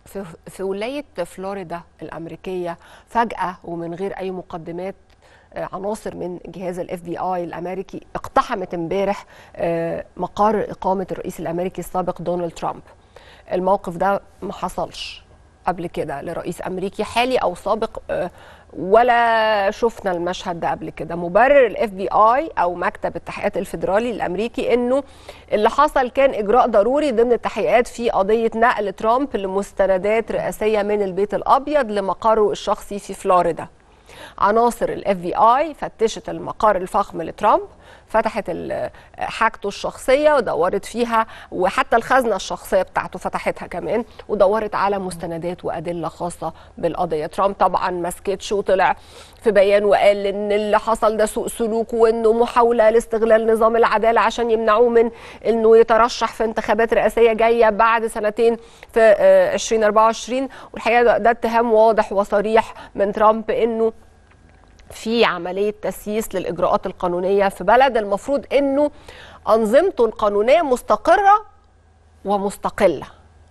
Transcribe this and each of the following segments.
في في ولايه فلوريدا الامريكيه فجاه ومن غير اي مقدمات آه، عناصر من جهاز الاف بي اي الامريكي اقتحمت امبارح آه، مقر اقامه الرئيس الامريكي السابق دونالد ترامب الموقف ده ما حصلش قبل كده لرئيس امريكي حالي او سابق آه، ولا شفنا المشهد ده قبل كده مبرر الاف بي اي او مكتب التحقيقات الفيدرالي الامريكي انه اللي حصل كان اجراء ضروري ضمن التحقيقات في قضيه نقل ترامب لمستندات رئاسيه من البيت الابيض لمقره الشخصي في فلوريدا عناصر الاف بي اي فتشت المقر الفخم لترامب فتحت ال- حاجته الشخصيه ودورت فيها وحتى الخزنه الشخصيه بتاعته فتحتها كمان ودورت على مستندات وادله خاصه بالقضيه ترامب طبعا ما سكتش وطلع في بيان وقال ان اللي حصل ده سوء سلوك وانه محاوله لاستغلال نظام العداله عشان يمنعوه من انه يترشح في انتخابات رئاسيه جايه بعد سنتين في آه، 2024 والحقيقه ده- ده اتهام واضح وصريح من ترامب انه في عملية تسييس للإجراءات القانونية في بلد المفروض أنه أنظمته القانونية مستقرة ومستقلة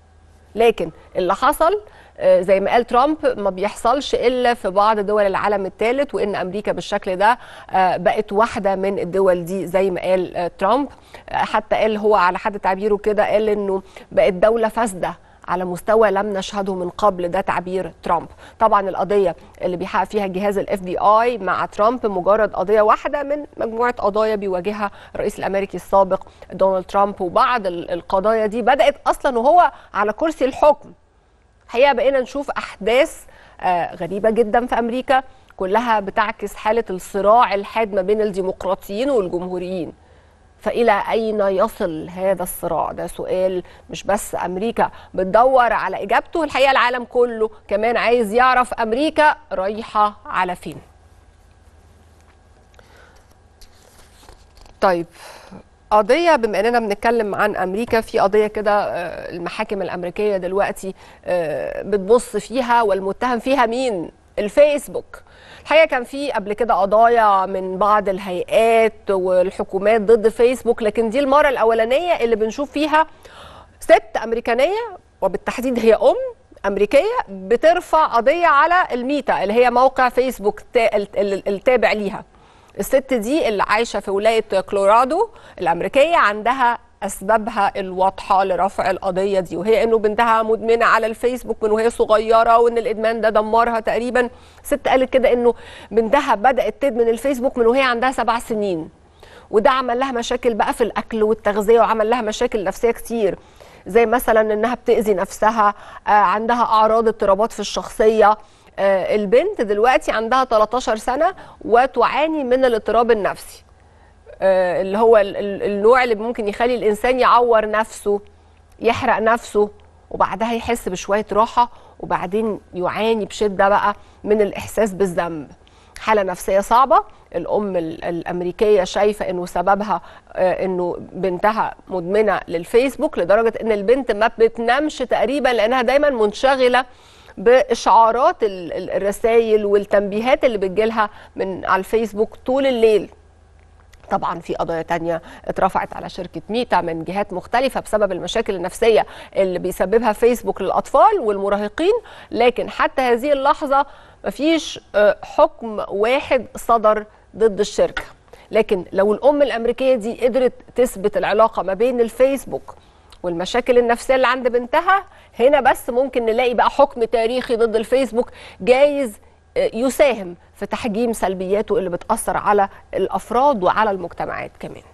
لكن اللي حصل آه، زي ما قال ترامب ما بيحصلش الا في بعض دول العالم الثالث وان امريكا بالشكل ده آه، بقت واحده من الدول دي زي ما قال آه، ترامب آه، حتى قال هو على حد تعبيره كده قال انه بقت دوله فاسده على مستوى لم نشهده من قبل ده تعبير ترامب طبعا القضيه اللي بيحقق فيها جهاز الاف بي اي مع ترامب مجرد قضيه واحده من مجموعه قضايا بيواجهها الرئيس الامريكي السابق دونالد ترامب وبعض ال- القضايا دي بدات اصلا وهو على كرسي الحكم الحقيقه بقينا نشوف احداث آه، غريبه جدا في امريكا كلها بتعكس حاله الصراع الحاد ما بين الديمقراطيين والجمهوريين فإلى أين يصل هذا الصراع؟ ده سؤال مش بس أمريكا بتدور على إجابته، الحقيقة العالم كله كمان عايز يعرف أمريكا رايحة على فين. طيب قضية بما اننا بنتكلم عن امريكا في قضية كده آه، المحاكم الامريكية دلوقتي آه، بتبص فيها والمتهم فيها مين؟ الفيسبوك. الحقيقة كان في قبل كده قضايا من بعض الهيئات والحكومات ضد فيسبوك لكن دي المرة الأولانية اللي بنشوف فيها ست أمريكانية وبالتحديد هي أم أمريكية بترفع قضية على الميتا اللي هي موقع فيسبوك تا- ال- ال- التابع ليها الست دي اللي عايشة في ولاية كولورادو الأمريكية عندها أسبابها الواضحة لرفع القضية دي وهي إنه بنتها مدمنة على الفيسبوك من وهي صغيرة وإن الإدمان ده دمرها تقريبا ست قالت كده إنه بنتها بدأت تدمن الفيسبوك من وهي عندها سبع سنين وده عمل لها مشاكل بقى في الاكل والتغذيه وعمل لها مشاكل نفسيه كتير زي مثلا انها بتاذي نفسها آه، عندها اعراض اضطرابات في الشخصيه آه، البنت دلوقتي عندها 13 سنه وتعاني من الاضطراب النفسي آه، اللي هو ال- ال- النوع اللي ممكن يخلي الانسان يعور نفسه يحرق نفسه وبعدها يحس بشويه راحه وبعدين يعاني بشده بقى من الاحساس بالذنب حاله نفسيه صعبه الام ال- الامريكيه شايفه انه سببها آه، انه بنتها مدمنه للفيسبوك لدرجه ان البنت ما بتنامش تقريبا لانها دايما منشغله باشعارات ال- ال- الرسائل والتنبيهات اللي بتجيلها من على الفيسبوك طول الليل طبعا في قضايا تانية اترفعت على شركة ميتا من جهات مختلفة بسبب المشاكل النفسية اللي بيسببها فيسبوك للأطفال والمراهقين لكن حتى هذه اللحظة مفيش آه، حكم واحد صدر ضد الشركة لكن لو الأم الأمريكية دي قدرت تثبت العلاقة ما بين الفيسبوك والمشاكل النفسية اللي عند بنتها هنا بس ممكن نلاقي بقى حكم تاريخي ضد الفيسبوك جايز يساهم في تحجيم سلبياته اللي بتأثر على الأفراد وعلى المجتمعات كمان